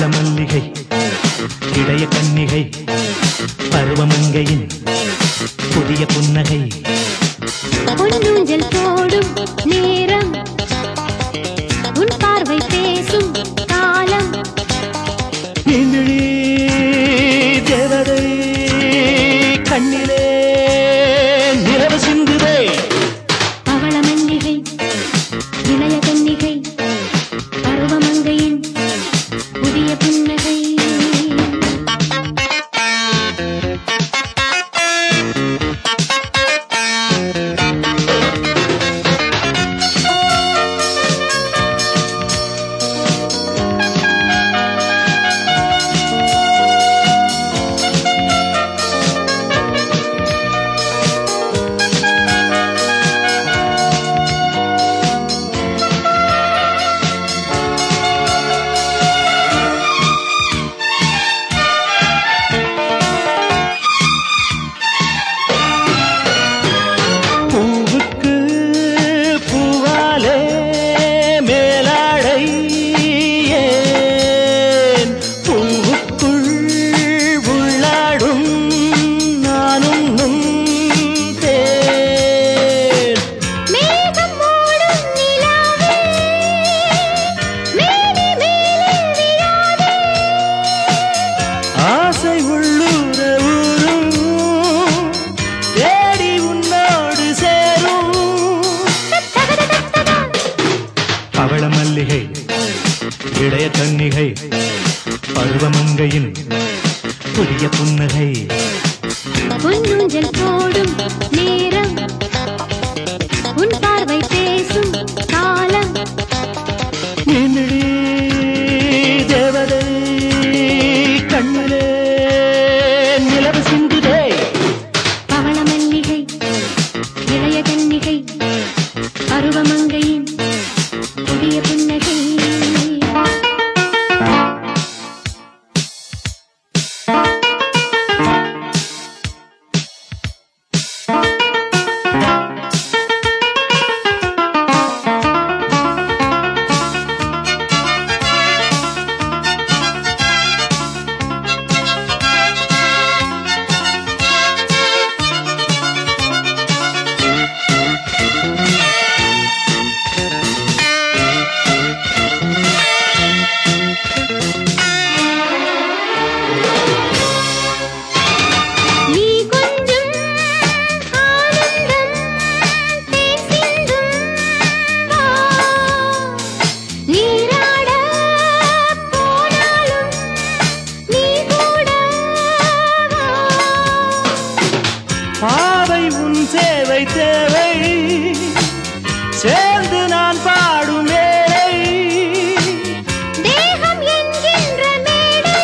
மல்லிகை இளைய கன்னிகை பருவமங்கையின் புதிய புன்னகை பொன்னூஞ்சல் போடும் நேரம் உன் பார்வை பேசும் காலம் நிமிழி தேவதை கண்ணிலே நிலவு சிந்துதே பவள மல்லிகை இளைய கன்னிகை பருவமங்கையின் புதிய புன்னகை பூவுக்கு பூவாலே மேலாடை ஏன் பூவுக்குள் உள்ளாடும் நானும் நும் தேன் மேகம் மூடும் நிலாவே மேனி மேலே விழாதே ஆசை உள்ளூர ஊரும் தேடி உன்னோடு சேரும் பவள மல்லிகை இளைய கன்னிகை பருவமங்கையின் புதிய புன்னகை பொன்னூஞ்சல் போடும் நேரம் உன் பார்வை பேசும் காலம் நிமிழி தேவதை கண்ணிலே நிலவு சிந்துதே பவள மல்லிகை இளைய கன்னிகை பருவமங்கையின் புதிய புன்னகை நீ கொஞ்சம் ஆனந்தம் தேன் சிந்தும் வா நீராட போனாலும் நீ கூட வா பாவை உன் சேவை தேவை சேர்ந்து நான் பாடும் வேலை தேகம் என்கின்ற மேடை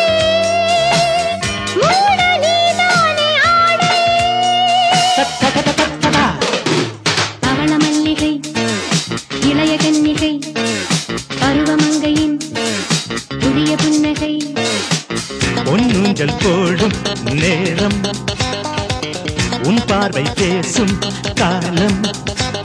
மூட நீதானே ஆடை தத்தகததத்ததா. பவள மல்லிகை இளைய கன்னிகை பருவமங்கையின் புதிய புன்னகை பொன்னூஞ்சல் போடும் நேரம் உன் பார்வை பேசும் காலம்